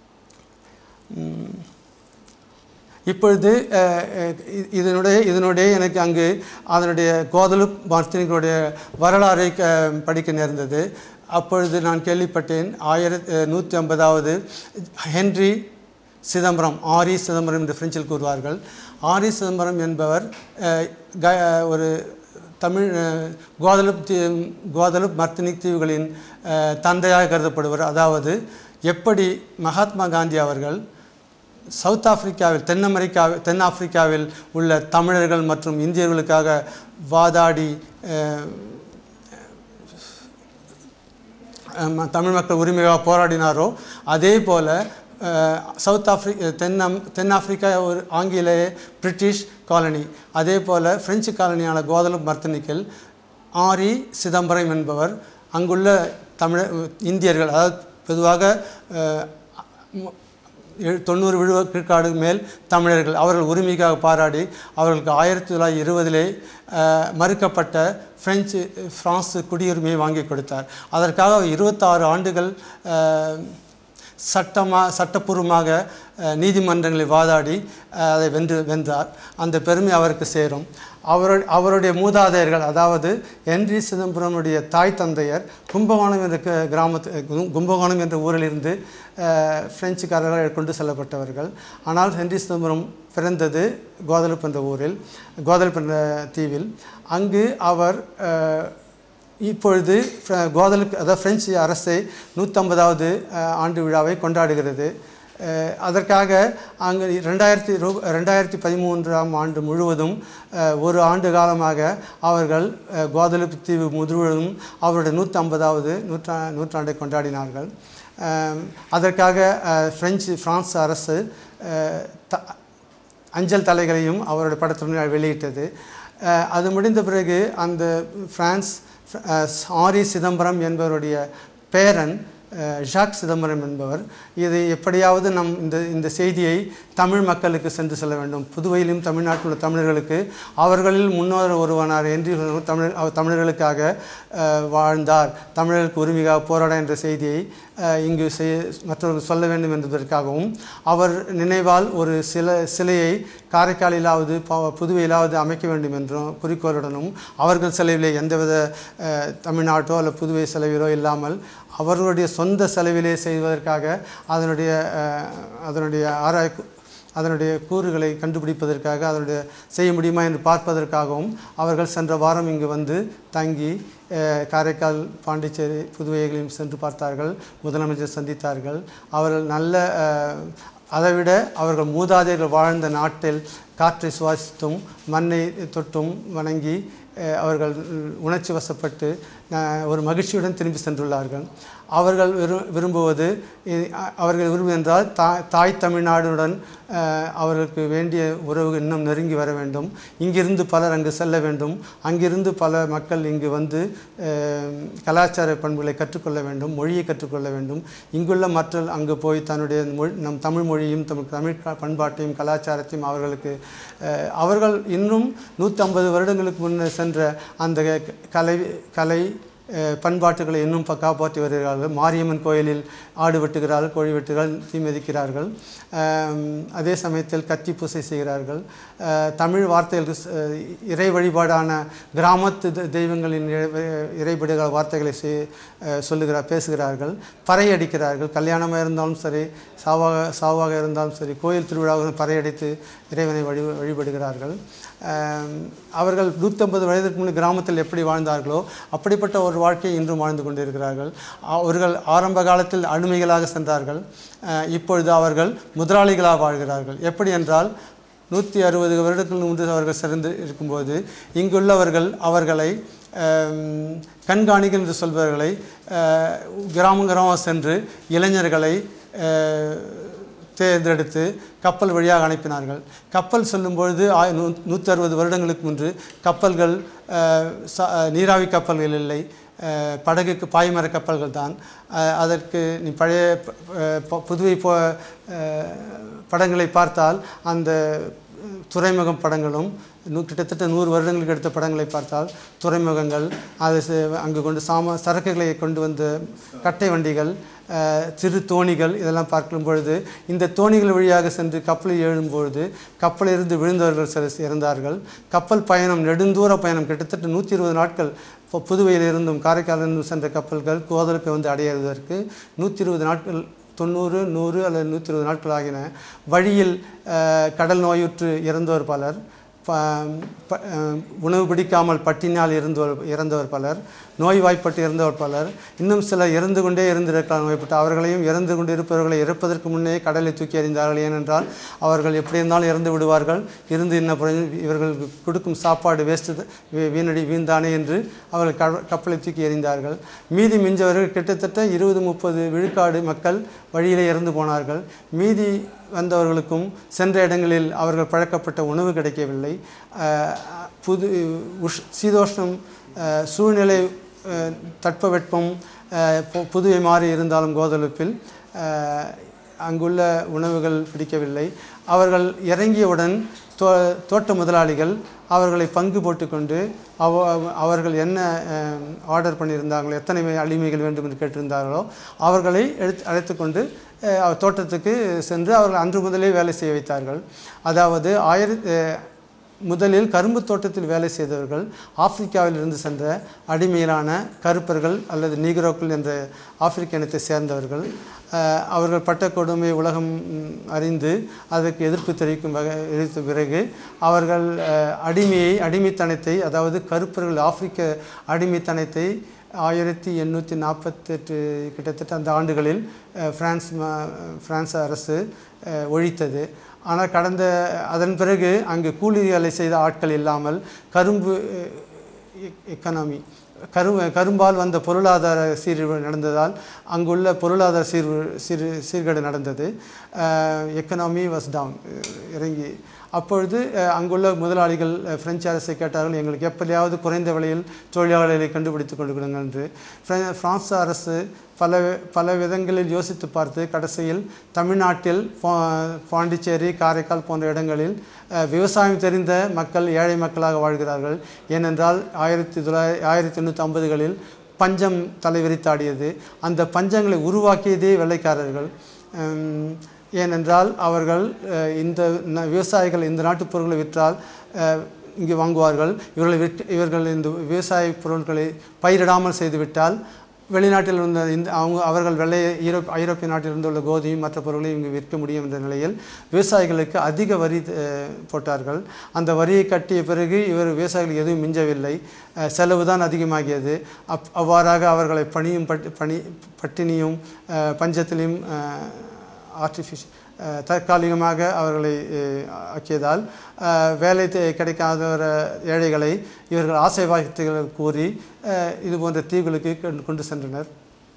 S2: உம், இப்பொழுது அஹ், அஹ், இ- இதனுடைய இதனுடைய எனக்கு அங்கு அதனுடைய கோதலுப் மார்த்தினிகளுடைய வரலாறை க- படிக்க நேர்ந்தது அப்பொழுது நான் கேள்விப்பட்டேன் ஆயிரத்தி நூற்றி ஐம்பதாவது ஹென்றி சிதம்பரம் ஆரி சிதம்பரம் என்று பிரெஞ்சில் கூறுவார்கள் ஆரி சிதம்பரம் என்பவர் அஹ், க- ஒரு தமிழ் அஹ், குவாதலுப் தீ குவாதலுப் மர்த்தினிக் தீவுகளின் அஹ், தந்தையாக கருதப்படுவர் அதாவது எப்படி மகாத்மா காந்தி அவர்கள் சவுத் ஆப்பிரிக்காவில் தென் அமெரிக்காவில் தென் ஆப்பிரிக்காவில் உள்ள தமிழர்கள் மற்றும் இந்தியர்களுக்காக வாதாடி அஹ், அஹ், தமிழ் மக்கள் உரிமையாக போராடினாரோ அதே போல அஹ், சவுத் ஆப்ரி தென் அம் தென் ஆப்பிரிக்கா ஒரு ஆங்கிலேய பிரிட்டிஷ் காலனி அதே போல் பிரெஞ்சு காலனியான கோதலுப் மர்த்தனிக்கில் ஆரி சிதம்பரம் என்பவர் அங்குள்ள தமிழ இந்தியர்கள் அதாவது பொதுவாக அஹ், மு- எழு- தொண்ணூறு விழுவ விழுக்காடு மேல் தமிழர்கள் அவர்கள் உரிமைக்காக பாராடி அவர்களுக்கு ஆயிரத்தி தொள்ளாயிரத்தி இருபதிலே அஹ், மறுக்கப்பட்ட பிரெஞ்சு பிரான்ஸ் குடியுரிமையை வாங்கி கொடுத்தார் அதற்காக அவர் இருபத்தாறு ஆண்டுகள் அஹ், சட்டமாக சட்டப்பூர்வமாக அஹ், நீதிமன்றங்களில் வாதாடி அஹ், அதை வென்று வென்றார் அந்த பெருமை அவருக்கு சேரும் அவரு அவருடைய மூதாதையர்கள் அதாவது ஹென்றி சிதம்பரமுடைய தாய் தந்தையர் கும்பகோணம் என்ற க- கிராமத்து கு- கும்பகோணம் என்ற ஊரிலிருந்து அஹ், பிரெஞ்சுக்காரர்கள் கொண்டு செல்லப்பட்டவர்கள் ஆனால் ஹென்றி சிதம்பரம் பிறந்தது கோதலுப் என்ற ஊரில் கோதலுப் என்ற தீவில் அங்கு அவர் அஹ், இப்பொழுது ஃப்ர- கோதலுக்கு அதாவது பிரெஞ்சு அரசு நூற்றம்பதாவது ஆண்டு விழாவை கொண்டாடுகிறது அஹ், அதற்காக அங்கு ரெண்டாயிரத்தி ரூ ரெண்டாயிரத்தி பதிமூன்றாம் ஆண்டு முழுவதும் அஹ், ஒரு ஆண்டு காலமாக அவர்கள் அஹ், கோதலுப்பு தீவு முழுவதும் அவருடைய நூற்றம்பதாவது நூற்றா நூற்றாண்டை கொண்டாடினார்கள் அஹ், அதற்காக அஹ், பிரெஞ்சு பிரான்ஸ் அரசு அஹ், த அஞ்சல் தலைகளையும் அவருடைய படத்துடன் வெளியிட்டது அஹ் அது முடிந்த பிறகு அந்த பிரான்ஸ் அஹ், ஆரி சிதம்பரம் என்பவருடைய பேரன் அஹ், ஜாக் சிதம்பரம் என்பவர் இது எப்படியாவது நம் இந்த இந்த செய்தியை தமிழ் மக்களுக்கு சென்று செல்ல வேண்டும் புதுவையிலும் தமிழ்நாட்டில் உள்ள தமிழர்களுக்கு அவர்களில் முன்னோர் ஒருவனார் என்று தமிழ் அவர் தமிழர்களுக்காக அஹ், வாழ்ந்தார் தமிழர்களுக்கு உரிமைக்காக போராட என்ற செய்தியை அஹ், இங்கு செய் மற்றவர்கள் சொல்ல வேண்டும் என்பதற்காகவும் அவர் நினைவால் ஒரு சில சிலையை காரைக்காலிலாவது ப- புதுவையிலாவது அமைக்க வேண்டும் என்றும் குறிக்கோளுடனும் அவர்கள் செலவிலே எந்தவித அஹ், தமிழ்நாட்டோ அல்ல புதுவை செலவிலோ இல்லாமல் அவர்களுடைய சொந்த செலவிலே செய்வதற்காக அதனுடைய அஹ், அதனுடைய ஆராய் அதனுடைய கூறுகளை கண்டுபிடிப்பதற்காக அதனுடைய செய்ய முடியுமா என்று பார்ப்பதற்காகவும் அவர்கள் சென்ற வாரம் இங்கு வந்து தங்கி அஹ், காரைக்கால் பாண்டிச்சேரி புதுவைகளையும் சென்று பார்த்தார்கள் முதலமைச்சர் சந்தித்தார்கள் அவர்கள் நல்ல அஹ், அதைவிட அவர்கள் மூதாதையர்கள் வாழ்ந்த நாட்டில் காற்றை சுவாசித்தும் மண்ணை தொட்டும் வணங்கி அஹ், அவர்கள் உணர்ச்சி வசப்பட்டு அஹ், ஒரு மகிழ்ச்சியுடன் திரும்பி சென்றுள்ளார்கள் அவர்கள் விரு விரும்புவது இ- அ- அவர்கள் விரும்புவென்றால் தாய் தாய் தமிழ்நாடுடன் அஹ், அவர்களுக்கு வேண்டிய உறவு இன்னும் நெருங்கி வர வேண்டும் இங்கிருந்து பலர் அங்கு செல்ல வேண்டும் அங்கிருந்து பல மக்கள் இங்கு வந்து அஹ், கலாச்சார பண்புகளை கற்றுக்கொள்ள வேண்டும் மொழியை கற்றுக்கொள்ள வேண்டும் இங்குள்ள மற்ற அங்கு போய் தன்னுடைய மொழி நம் தமிழ் மொழியும் தமிழ் தமிழ் க- பண்பாட்டையும் கலாச்சாரத்தையும் அவர்களுக்கு அஹ், அவர்கள் இன்னும் நூற்றம்பது வருடங்களுக்கு முன்னே சென்ற அந்த க- கலை கலை அஹ், பண்பாட்டுகளை இன்னும் ப- காப்பாற்றி வருகிறார்கள் மாரியம்மன் கோயிலில் ஆடு வெட்டுகிறார்கள் கோழி வெட்டுகிறார்கள் தீ மிதிக்கிறார்கள் ஆம், அதே சமயத்தில் கத்தி பூசை செய்கிறார்கள் அஹ், தமிழ் வார்த்தைகளுக்கு ச- அஹ், இறை வழிபாடான கிராமத்து தெ- தெய்வங்களின் இறை- இறைபடுகிற வார்த்தைகளை செய் அஹ், சொல்லுகிறார் பேசுகிறார்கள் பறை அடிக்கிறார்கள் கல்யாணமாக இருந்தாலும் சரி சாவாக சாவாக இருந்தாலும் சரி கோயில் திருவிழாவில் பறையடித்து இறைவனை வழி வழிபடுகிறார்கள் ஆம், அவர்கள் நூற்றம்பது வயதுக்கு முன் கிராமத்தில் எப்படி வாழ்ந்தார்களோ அப்படிப்பட்ட ஒரு வாழ்க்கையை இன்றும் வாழ்ந்து கொண்டிருக்கிறார்கள் அவர்கள் ஆரம்ப காலத்தில் அடிமைகளாக சென்றார்கள் அஹ், இப்பொழுது அவர்கள் முதலாளிகளாக வாழ்கிறார்கள் எப்படி என்றால் நூற்றி அறுபது வருடங்களுக்கு முன்பு அவர்கள் சிறந்து இருக்கும்போது இங்குள்ளவர்கள் அவர்களை ஆம், கண்காணிகள் என்று சொல்பவர்களை அஹ், கிராமம் கிராமம் சென்று இளைஞர்களை அஹ், தேர்ந்தெடுத்து கப்பல் வழியாக அனுப்பினார்கள் கப்பல் செல்லும்பொழுது ஆய நூ நூற்றி அறுபது வருடங்களுக்கு முன்பு கப்பல்கள் அஹ், ச- அஹ், நீராவி கப்பல்கள் இல்லை அஹ், படகுக்கு பாய்மர கப்பல்கள் தான் அஹ், அதற்கு நீ பழைய ப- ப- புதுவை போ அஹ், படங்களை பார்த்தால் அந்த துறைமுகம் படங்களும் நூ கிட்டத்தட்ட நூறு வருடங்களுக்கு எடுத்த படங்களை பார்த்தால் துறைமுகங்கள் அது செ- அங்கு கொண்டு சாம சரக்குகளை கொண்டு வந்த கட்டை வண்டிகள் அஹ், சிறு தோணிகள் இதெல்லாம் பார்க்கும் பொழுது இந்த தோணிகள் வழியாக சென்று கப்பலில் எழும்பொழுது கப்பலிலிருந்து விழுந்தவர்கள் சில இறந்தார்கள் கப்பல் பயணம் நெடுந்தூர பயணம் கிட்டத்தட்ட நூற்றி இருபது நாட்கள் இப்போ புதுவையிலிருந்தும் காரைக்காலிலிருந்தும் சென்ற கப்பல்கள் கோதலப்பை வந்து அடையிறதற்கு நூற்றி இருபது நாட்கள் தொண்ணூறு நூறு அல்லது நூற்றி இருபது நாட்கள் ஆகின வழியில் அஹ், கடல் நோயுற்று இறந்தோர் பலர் ப ப- அஹ், உணவு பிடிக்காமல் பட்டினால் இருந்தவர் இறந்தவர் பலர் நோய்வாய்ப்பட்டு இறந்தவர் பலர் இன்னும் சிலர் இறந்து கொண்டே இருந்திருக்கலாம் நோய்பட்டு அவர்களையும் இறந்து கொண்டு இருப்பவர்களை இறப்பதற்கு முன்னே கடலில் தூக்கி எறிந்தார்கள் ஏனென்றால் அவர்கள் எப்படி இருந்தாலும் இறந்து விடுவார்கள் இருந்து இன்ன பிரயோஜனம் இவர்களுக்கு கொடுக்கும் சாப்பாடு வேஸ்ட்டு வீணடி வீண்தானே என்று அவர்கள் க கப்பலை தூக்கி எறிந்தார்கள் மீதி மிஞ்சவர்கள் கிட்டத்தட்ட இருபது முப்பது விழுக்காடு மக்கள் வழியிலே இறந்து போனார்கள் மீதி வந்தவர்களுக்கும் சென்ற இடங்களில் அவர்கள் பழக்கப்பட்ட உணவு கிடைக்கவில்லை அஹ், புது உஷ் சீதோஷ்ணம் அஹ், சூழ்நிலை அஹ், தட்பவெப்பம் அஹ், பு- புதுவை மாறி இருந்தாலும் கோதலுப்பில் அஹ், அங்குள்ள உணவுகள் பிடிக்கவில்லை அவர்கள் இறங்கியவுடன் தோ தோட்ட முதலாளிகள் அவர்களை பங்கு போட்டுக்கொண்டு அவ அவர்கள் என்ன ஆர்டர் பண்ணியிருந்தாங்களோ எத்தனை அடிமைகள் வேண்டும் என்று கேட்டிருந்தார்களோ அவர்களை எடுத்து அழைத்துக்கொண்டு அஹ், அவர் தோட்டத்துக்கு சென்று அவர்கள் அன்று முதலே வேலை செய்ய வைத்தார்கள் அதாவது ஆயிரத்தி முதலில் கரும்பு தோட்டத்தில் வேலை செய்தவர்கள் ஆப்பிரிக்காவிலிருந்து சென்ற அடிமையிலான கருப்பர்கள் அல்லது நீக்ரோக்கள் என்ற ஆப்பிரிக்க இனத்தை சேர்ந்தவர்கள் அஹ், அவர்கள் பட்ட கொடுமை உலகம் ம், அறிந்து அதற்கு எதிர்ப்பு தெரிவிக்கும் வகை எதிர்த்த பிறகு அவர்கள் அஹ், அடிமையை அடிமைத்தனத்தை அதாவது கருப்பர்கள் ஆப்பிரிக்க அடிமைத்தனத்தை ஆயிரத்தி எண்ணூற்றி நாற்பத்தெட்டு கிட்டத்தட்ட அந்த ஆண்டுகளில் அஹ், பிரான்ஸ் ம- பிரான்ஸ் அரசு அஹ், ஒழித்தது ஆனால் கடந்த அதன் பிறகு அங்கு கூலி வேலை செய்த ஆட்கள் இல்லாமல் கரும்பு எக்கனாமி கரு கரும்பால் வந்த பொருளாதார சீர்வு நடந்ததால் அங்குள்ள பொருளாதார சீர்வு சீர் சீர்கேடு நடந்தது எக்கனாமி வாஸ் டவுன் இறங்கி அப்பொழுது அஹ், அங்குள்ள முதலாளிகள் அஹ், பிரெஞ்சு அரசை கேட்டார்கள் எங்களுக்கு எப்படியாவது குறைந்த விலையில் தொழிலாளர்களை கண்டுபிடித்து கொண்டு கொடுங்கள் என்று பிர- பிரான்ஸ் அரசு பல பல விதங்களில் யோசித்து பார்த்து கடைசியில் தமிழ்நாட்டில் பா- பாண்டிச்சேரி காரைக்கால் போன்ற இடங்களில் அஹ், விவசாயம் தெரிந்த மக்கள் ஏழை மக்களாக வாழ்கிறார்கள் ஏனென்றால் ஆயிரத்தி தொள்ளாயிரத்தி ஆயிரத்தி எண்ணூற்றி ஐம்பதுகளில் பஞ்சம் தலைவிரித்தாடியது அந்த பஞ்சங்களை உருவாக்கியதே வெள்ளைக்காரர்கள் உம், ஏனென்றால் அவர்கள் அஹ், இந்த ந- விவசாயிகள் இந்த நாட்டுப் பொருட்களை விற்றால் அஹ், இங்கு வாங்குவார்கள் இவர்களை விற்று இவர்கள் இந்த விவசாய பொருட்களை பயிரிடாமல் செய்துவிட்டால் வெளிநாட்டில் இருந்த இந்த அவங்க அவர்கள் வெள்ளை ஈரோப் ஐரோப்பிய நாட்டிலிருந்து உள்ள கோதுமை மற்ற பொருட்களை இங்கு விற்க முடியும் என்ற நிலையில் விவசாயிகளுக்கு அதிக வரி அஹ், போட்டார்கள் அந்த வரியை கட்டிய பிறகு இவர் விவசாயிகளுக்கு எதுவும் மிஞ்சவில்லை அஹ், செலவு தான் அதிகமாகியது அப் அவ்வாறாக அவர்களை பணியும் பட் பணி பட்டினியும் அஹ், பஞ்சத்திலையும் ஆர்டிஃபிஷ் தற்காலிகமாக அவர்களை அஹ், ஆக்கியதால் அஹ், வேலை தே- கிடைக்காத ஒரு ஏழைகளை இவர்கள் ஆசை வார்த்தைகள் கூறி அஹ், இது போன்ற தீவுகளுக்கு கொண்டு- கொண்டு சென்றனர்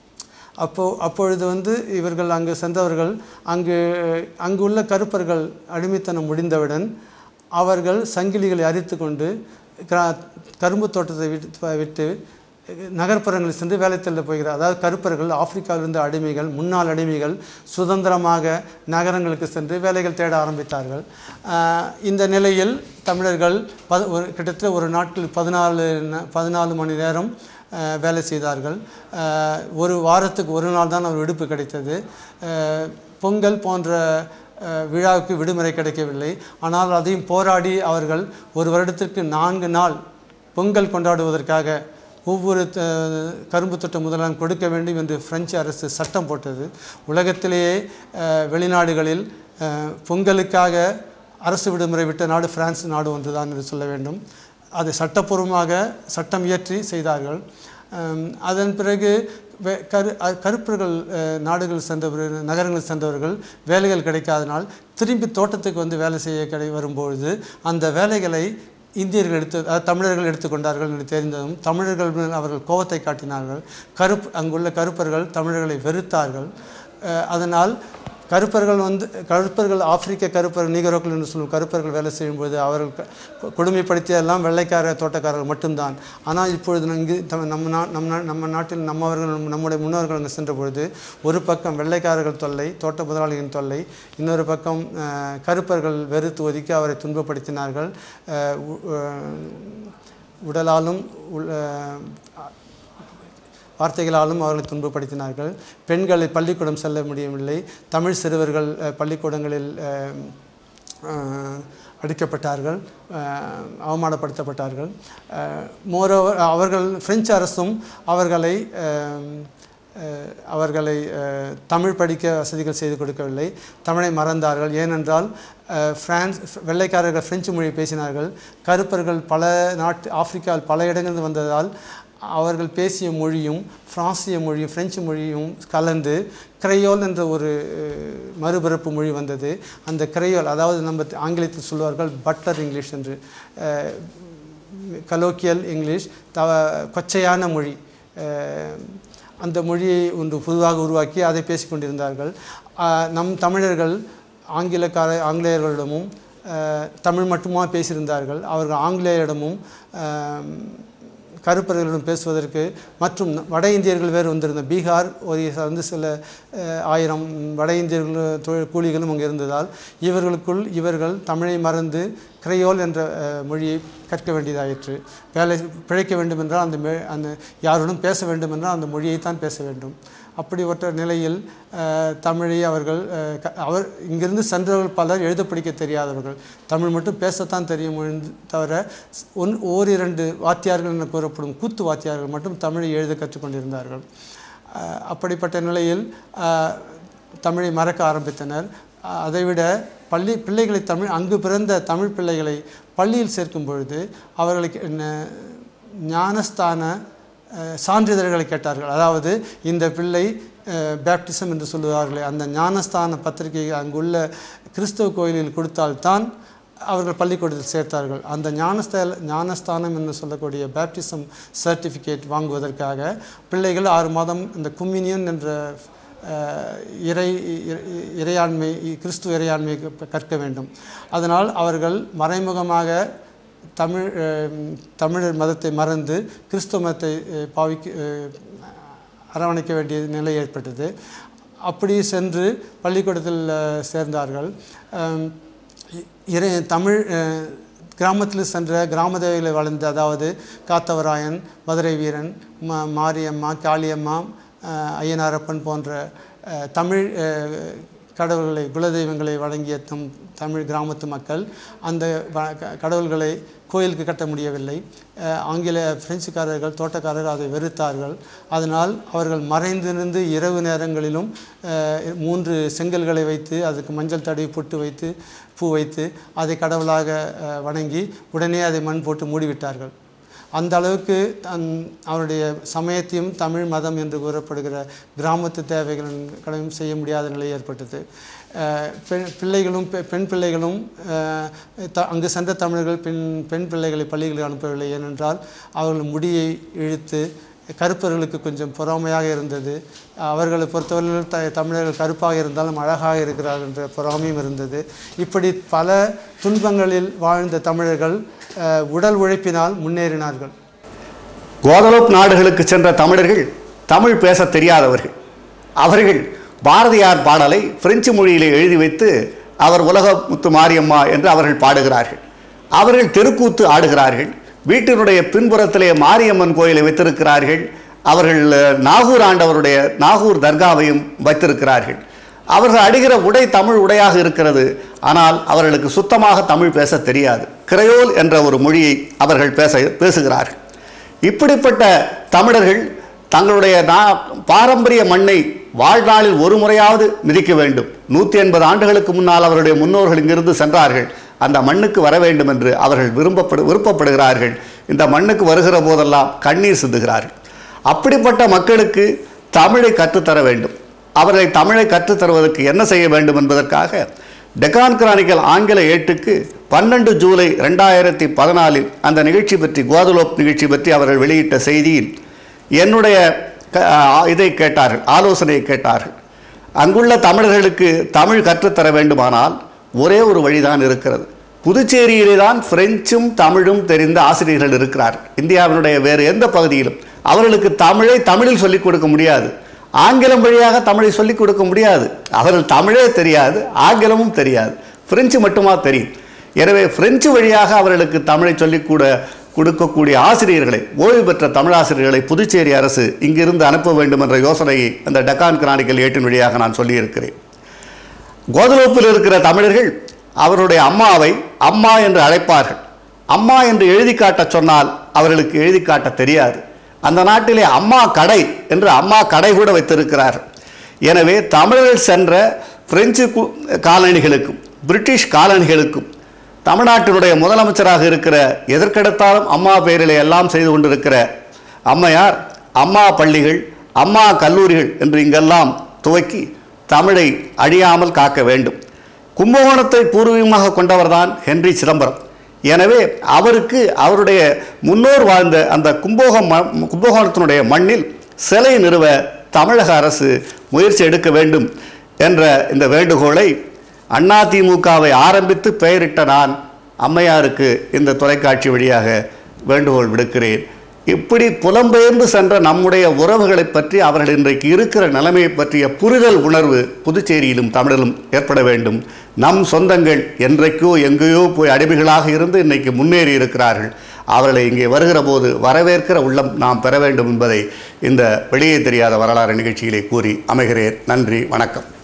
S2: அப்போ அப்பொழுது வந்து இவர்கள் அங்கு சென்றவர்கள் அங்கு அங்குள்ள கருப்பர்கள் அடிமைத்தனம் முடிந்தவுடன் அவர்கள் சங்கிலிகளை அரித்து கொண்டு கிரா- கரும்பு தோட்டத்தை விட்டு விட்டு நகர்ப்புறங்களில் சென்று வேலை தேட போகிறார் அதாவது கருப்பர்கள் ஆப்பிரிக்காவிலிருந்து அடிமைகள் முன்னாள் அடிமைகள் சுதந்திரமாக நகரங்களுக்கு சென்று வேலைகள் தேட ஆரம்பித்தார்கள் ஆஹ் இந்த நிலையில் தமிழர்கள் பத ஒரு கிட்டத்தட்ட ஒரு நாட்டில் பதினாலு ந- பதினாலு மணி நேரம் ஆஹ் வேலை செய்தார்கள் ஆஹ் ஒரு வாரத்துக்கு ஒரு நாள் தான் அவர் விடுப்பு கிடைத்தது ஆஹ் பொங்கல் போன்ற ஆஹ் விழாவுக்கு விடுமுறை கிடைக்கவில்லை ஆனால் அதையும் போராடி அவர்கள் ஒரு வருடத்திற்கு நான்கு நாள் பொங்கல் கொண்டாடுவதற்காக ஒவ்வொரு த- கரும்பு தோட்ட முதலாம் கொடுக்க வேண்டும் என்று பிரெஞ்சு அரசு சட்டம் போட்டது உலகத்திலேயே அஹ், வெளிநாடுகளில் அஹ், பொங்கலுக்காக அரசு விடுமுறை விட்ட நாடு பிரான்ஸ் நாடு ஒன்றுதான் என்று சொல்ல வேண்டும் அதை சட்டப்பூர்வமாக சட்டம் இயற்றி செய்தார்கள் அம், அதன் பிறகு வே- கரு அ- கருப்பர்கள் அஹ், நாடுகள் சென்றவர்கள் நகரங்கள் சென்றவர்கள் வேலைகள் கிடைக்காதனால் திரும்பி தோட்டத்துக்கு வந்து வேலை செய்ய கிடை வரும்பொழுது அந்த வேலைகளை இந்தியர்கள் எடுத்து அதாவது தமிழர்கள் எடுத்துக்கொண்டார்கள் என்று தெரிந்ததும் தமிழர்கள் மேல் அவர்கள் கோபத்தை காட்டினார்கள் கருப் அங்குள்ள கருப்பர்கள் தமிழர்களை வெறுத்தார்கள் அஹ், அதனால் கருப்பர்கள் வந்து கருப்பர்கள் ஆப்பிரிக்க கருப்பர்கள் நீகரோக்கள் என்று சொல்லும் கருப்பர்கள் வேலை செய்யும்போது அவர்கள் க- கொடுமைப்படுத்திய எல்லாம் வெள்ளைக்கார தோட்டக்காரர்கள் மட்டும்தான் ஆனால் இப்பொழுது இங்கு தம் நம்ம நா நம் நா- நம்ம நாட்டில் நம்மவர்கள் நம்- நம்முடைய முன்னோர்கள் அங்கு சென்ற பொழுது ஒரு பக்கம் வெள்ளைக்காரர்கள் தொல்லை தோட்ட முதலாளிகளின் தொல்லை இன்னொரு பக்கம் அஹ், கருப்பர்கள் வெறுத்து ஒதுக்கி அவரை துன்பப்படுத்தினார்கள் அஹ், உ- அஹ், உடலாலும் உள்- அஹ், வார்த்தைகளாலும் அவர்களை துன்பப்படுத்தினார்கள் பெண்களை பள்ளிக்கூடம் செல்ல முடியவில்லை தமிழ் சிறுவர்கள் அஹ், பள்ளிக்கூடங்களில் அஹ், அஹ், அடிக்கப்பட்டார்கள் அஹ், அவமானப்படுத்தப்பட்டார்கள் மோரோவர் அவர்கள் பிரெஞ்சு அரசும் அவர்களை அஹ், அஹ், அவர்களை அஹ், தமிழ் படிக்க வசதிகள் செய்து கொடுக்கவில்லை தமிழை மறந்தார்கள் ஏனென்றால் அஹ், பிரான்ஸ் வெள்ளைக்காரர்கள் பிரெஞ்சு மொழி பேசினார்கள் கருப்பர்கள் பல நாட்டு ஆப்பிரிக்காவில் பல இடங்களில் வந்ததால் அவர்கள் பேசிய மொழியும் பிரான்சிய மொழியும் பிரெஞ்சு மொழியும் கலந்து கிரையோல் என்ற ஒரு அஹ், மறுபிறப்பு மொழி வந்தது அந்த கிரையோல் அதாவது நம்ம ஆங்கிலத்தில் சொல்வார்கள் பட்டர் இங்கிலீஷ் என்று கலோக்கியல் இங்கிலீஷ் த கொச்சையான மொழி அஹ், அந்த மொழியை ஒன்று புதுவாக உருவாக்கி அதை பேசிக்கொண்டிருந்தார்கள் அஹ், நம் தமிழர்கள் ஆங்கிலக்கார ஆங்கிலேயர்களிடமும் அஹ், தமிழ் மட்டுமா பேசியிருந்தார்கள் அவர்கள் ஆங்கிலேயரிடமும் அஹ், கருப்பர்களிடம் பேசுவதற்கு மற்றும் வட இந்தியர்கள் வேறு வந்திருந்த பீகார் ஒரிசா வந்து சில அஹ், ஆயிரம் வட இந்தியர்கள் தொழில் கூலிகளும் அங்கே இருந்ததால் இவர்களுக்குள் இவர்கள் தமிழை மறந்து கிரையோல் என்ற அஹ், மொழியை கற்க வேண்டியதாயிற்று வேலை பிழைக்க வேண்டுமென்றால் அந்த மே அந்த யாருடன் பேச வேண்டுமென்றால் அந்த மொழியைத்தான் பேச வேண்டும் அப்படிப்பட்ட நிலையில் அஹ், தமிழை அவர்கள் அஹ், க- அவர் இங்கிருந்து சென்றவர்கள் பலர் எழுத படிக்க தெரியாதவர்கள் தமிழ் மட்டும் பேசத்தான் தெரியும் ஒழிந்து தவிர ஸ்- ஒன் ஓரிரண்டு வாத்தியார்கள் என கூறப்படும் கூத்து வாத்தியார்கள் மட்டும் தமிழை எழுத கற்றுக்கொண்டிருந்தார்கள் அஹ், அப்படிப்பட்ட நிலையில் அஹ், தமிழை மறக்க ஆரம்பித்தனர் அஹ், அதைவிட பள்ளி பிள்ளைகளை தமிழ் அங்கு பிறந்த தமிழ் பிள்ளைகளை பள்ளியில் சேர்க்கும் பொழுது அவர்களுக்கு ந- ஞானஸ்தான அஹ், சான்றிதழ்களை கேட்டார்கள் அதாவது இந்த பிள்ளை பேப்டிசம் என்று சொல்லுவார்களே அந்த ஞானஸ்தான பத்திரிகை அங்குள்ள கிறிஸ்தவ கோயிலில் கொடுத்தால்தான் அவர்கள் பள்ளிக்கூடத்தில் சேர்த்தார்கள் அந்த ஞானஸ்த ஞானஸ்தானம் என்று சொல்லக்கூடிய பேப்டிசம் சர்டிஃபிகேட் வாங்குவதற்காக பிள்ளைகள் ஆறு மாதம் இந்த கும்மினியன் என்ற அஹ், இறை இறை- இறையாண்மை கிறிஸ்துவ இறையாண்மை க- கற்க வேண்டும் அதனால் அவர்கள் மறைமுகமாக தமிழ் அஹ், தமிழர் மதத்தை மறந்து கிறிஸ்துவ மதத்தை அஹ், பாவிக்க அஹ், அரவணைக்க வேண்டிய நிலை ஏற்பட்டது அப்படி சென்று பள்ளிக்கூடத்தில் அஹ், சேர்ந்தார்கள் அம், இ- இறை தமிழ் அஹ், கிராமத்தில் சென்ற கிராம தேவைகளை வளர்ந்து அதாவது காத்தவராயன் மதுரை வீரன் ம மாரியம்மா காளியம்மா அஹ், ஐயனாரப்பன் போன்ற அஹ், தமிழ் அஹ், கடவுள்களை குலதெய்வங்களை வழங்கிய தம் தமிழ் கிராமத்து மக்கள் அந்த வ- க- கடவுள்களை கோயிலுக்கு கட்ட முடியவில்லை அஹ், ஆங்கில பிரெஞ்சுக்காரர்கள் தோட்டக்காரர்கள் அதை வெறுத்தார்கள் அதனால் அவர்கள் மறைந்திருந்து இரவு நேரங்களிலும் அஹ், மூன்று செங்கல்களை வைத்து அதுக்கு மஞ்சள் தடவி பொட்டு வைத்து பூ வைத்து அதை கடவுளாக அஹ், வணங்கி உடனே அதை மண் போட்டு மூடிவிட்டார்கள் அந்த அளவுக்கு தன் அவருடைய சமயத்தையும் தமிழ் மதம் என்று கூறப்படுகிற கிராமத்து தேவைகளையும் செய்ய முடியாத நிலை ஏற்பட்டது அஹ் பெண் பிள்ளைகளும் பெ- பெண் பிள்ளைகளும் அஹ், த அங்கு சென்ற தமிழர்கள் பெண் பெண் பிள்ளைகளை பள்ளிகளுக்கு அனுப்பவில்லை ஏனென்றால் அவர்கள் முடியை இழுத்து கருப்பர்களுக்கு கொஞ்சம் பொறாமையாக இருந்தது அவர்களை பொறுத்தவரையில் த தமிழர்கள் கருப்பாக இருந்தாலும் அழகாக இருக்கிறார்கள் என்ற பொறாமையும் இருந்தது இப்படி பல துன்பங்களில் வாழ்ந்த தமிழர்கள் அஹ், உடல் உழைப்பினால் முன்னேறினார்கள்
S1: கோதலோப் நாடுகளுக்கு சென்ற தமிழர்கள் தமிழ் பேசத் தெரியாதவர்கள் அவர்கள் பாரதியார் பாடலை பிரெஞ்சு மொழியிலே எழுதி வைத்து அவர் உலக முத்து மாரியம்மா என்று அவர்கள் பாடுகிறார்கள் அவர்கள் தெருக்கூத்து ஆடுகிறார்கள் வீட்டினுடைய பின்புறத்திலே மாரியம்மன் கோயிலை வைத்திருக்கிறார்கள் அவர்கள் அஹ், நாகூர் ஆண்டவருடைய நாகூர் தர்காவையும் வைத்திருக்கிறார்கள் அவர்கள் அடிகிற உடை தமிழ் உடையாக இருக்கிறது ஆனால் அவர்களுக்கு சுத்தமாக தமிழ் பேச தெரியாது கிரையோல் என்ற ஒரு மொழியை அவர்கள் பேச பேசுகிறார்கள் இப்படிப்பட்ட தமிழர்கள் தங்களுடைய நா- பாரம்பரிய மண்ணை வாழ்நாளில் ஒரு முறையாவது மிதிக்க வேண்டும் நூற்றி எண்பது ஆண்டுகளுக்கு முன்னால் அவருடைய முன்னோர்கள் இங்கிருந்து சென்றார்கள் அந்த மண்ணுக்கு வர வேண்டும் என்று அவர்கள் விரும்பப்படு விருப்பப்படுகிறார்கள் இந்த மண்ணுக்கு வருகிற போதெல்லாம் கண்ணீர் சிந்துகிறார்கள் அப்படிப்பட்ட மக்களுக்கு தமிழை கற்றுத்தர வேண்டும் அவர்களை தமிழை கற்றுத்தருவதற்கு என்ன செய்ய வேண்டும் என்பதற்காக டெக்கான் கிரானிக்கல் ஆங்கில ஏட்டுக்கு பன்னெண்டு ஜூலை ரெண்டாயிரத்தி பதினாலில் அந்த நிகழ்ச்சி பற்றி கோதலோப் நிகழ்ச்சி பற்றி அவர்கள் வெளியிட்ட செய்தியில் என்னுடைய க- ஆ, இதை கேட்டார்கள் ஆலோசனையை கேட்டார்கள் அங்குள்ள தமிழர்களுக்கு தமிழ் கற்றுத்தர வேண்டுமானால் ஒரே ஒரு வழிதான் இருக்கிறது புதுச்சேரியிலே தான் பிரெஞ்சும் தமிழும் தெரிந்த ஆசிரியர்கள் இருக்கிறார்கள் இந்தியாவினுடைய வேறு எந்த பகுதியிலும் அவர்களுக்கு தமிழை தமிழில் சொல்லிக் கொடுக்க முடியாது ஆங்கிலம் வழியாக தமிழை சொல்லிக் கொடுக்க முடியாது அவர்கள் தமிழே தெரியாது ஆங்கிலமும் தெரியாது பிரெஞ்சு மட்டுமா தெரியும் எனவே பிரெஞ்சு வழியாக அவர்களுக்கு தமிழை சொல்லிக் கூட கொடுக்கக்கூடிய ஆசிரியர்களை ஓய்வு பெற்ற தமிழாசிரியர்களை புதுச்சேரி அரசு இங்கிருந்து அனுப்ப வேண்டும் என்ற யோசனையை அந்த டெக்கான் கிரானிக்கல் ஏட்டின் வழியாக நான் சொல்லியிருக்கிறேன் கோதலோப்பில் இருக்கிற தமிழர்கள் அவருடைய அம்மாவை அம்மா என்று அழைப்பார்கள் அம்மா என்று எழுதி காட்டச் சொன்னால் அவர்களுக்கு எழுதி காட்ட தெரியாது அந்த நாட்டிலே அம்மா கடை என்று அம்மா கடை கூட வைத்திருக்கிறார்கள் எனவே தமிழர்கள் சென்ற பிரெஞ்சு கு- காலனிகளுக்கும் பிரிட்டிஷ் காலனிகளுக்கும் தமிழ்நாட்டினுடைய முதலமைச்சராக இருக்கிற எதற்கெடுத்தாலும் அம்மா பெயரிலே எல்லாம் செய்து கொண்டிருக்கிற அம்மையார் அம்மா பள்ளிகள் அம்மா கல்லூரிகள் என்று இங்கெல்லாம் துவக்கி தமிழை அழியாமல் காக்க வேண்டும் கும்பகோணத்தை பூர்வீகமாக கொண்டவர்தான் ஹென்றி சிதம்பரம் எனவே அவருக்கு அவருடைய முன்னோர் வாழ்ந்த அந்த கும்பகோணம் ம- கும்பகோணத்தினுடைய மண்ணில் சிலை நிறுவ தமிழக அரசு முயற்சி எடுக்க வேண்டும் என்ற இந்த வேண்டுகோளை அதிமுகவை ஆரம்பித்து பெயரிட்ட நான் அம்மையாருக்கு இந்த தொலைக்காட்சி வழியாக வேண்டுகோள் விடுக்கிறேன் இப்படி புலம்பெயர்ந்து சென்ற நம்முடைய உறவுகளை பற்றி அவர்கள் இன்றைக்கு இருக்கிற நிலைமையை பற்றிய புரிதல் உணர்வு புதுச்சேரியிலும் தமிழிலும் ஏற்பட வேண்டும் நம் சொந்தங்கள் என்றைக்கோ எங்கேயோ போய் அடிமைகளாக இருந்து இன்னைக்கு முன்னேறி இருக்கிறார்கள் அவர்களை இங்கே வருகிற போது வரவேற்கிற உள்ளம் நாம் பெற வேண்டும் என்பதை இந்த வெளியே தெரியாத வரலாறு நிகழ்ச்சியிலே கூறி அமைகிறேன் நன்றி வணக்கம்